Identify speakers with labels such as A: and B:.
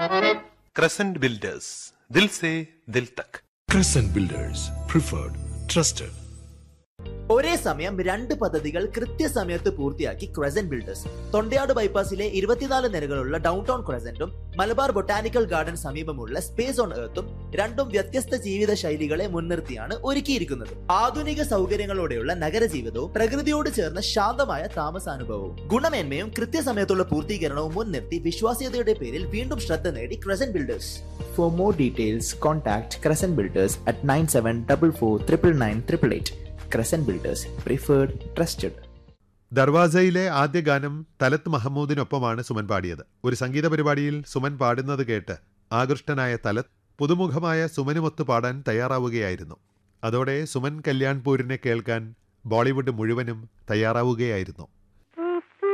A: Crescent Builders. Dil se dil tak.
B: Crescent Builders, preferred, trusted.
C: ഒരേ സമയം രണ്ട് പദ്ധതികൾ കൃത്യസമയത്ത് പൂർത്തിയാക്കി ക്രസന്റ് ബിൽഡേഴ്സ് തൊണ്ടയാട് ബൈപ്പാസിലെ ഇരുപത്തിനാല് നിരകളുള്ള ഡൗൺ ടൗൺ ക്രസന്റും മലബാർ ബൊട്ടാനിക്കൽ ഗാർഡൻ സമീപമുള്ള സ്പേസ് ഓൺ എർത്തും രണ്ടും വ്യത്യസ്ത ജീവിത ശൈലികളെ മുൻനിർത്തിയാണ് ഒരുക്കിയിരിക്കുന്നത് ആധുനിക സൗകര്യങ്ങളോടെയുള്ള നഗരജീവിതവും പ്രകൃതിയോട് ചേർന്ന ശാന്തമായ താമസാനുഭവവും ഗുണമേന്മയും കൃത്യസമയത്തുള്ള പൂർത്തീകരണവും മുൻനിർത്തി വിശ്വാസ്യതയുടെ പേരിൽ വീണ്ടും ശ്രദ്ധ നേടി crescent builders for more details contact crescent builders at nine seven double four triple nine triple eight crescent builders preferred trusted
D: ദർവാസയിലെ ആദ്യ ഗാനം തലത്ത് മഹമ്മൂദിനൊപ്പമാണ് സുമൻ പാടിയത് ഒരു സംഗീത പരിപാടിയിൽ സുമൻ പാടുന്നത് കേട്ട് ആകൃഷ്ടനായ തലത്ത് പുതുമുഖമായ സുമനുമൊത്ത് പാടാൻ തയ്യാറാവുകയായിരുന്നു അതോടെ സുമൻ കല്യാൺപൂരിനെ കേൾക്കാൻ ബോളിവുഡ് മുഴുവനും തയ്യാറാവുകയായിരുന്നു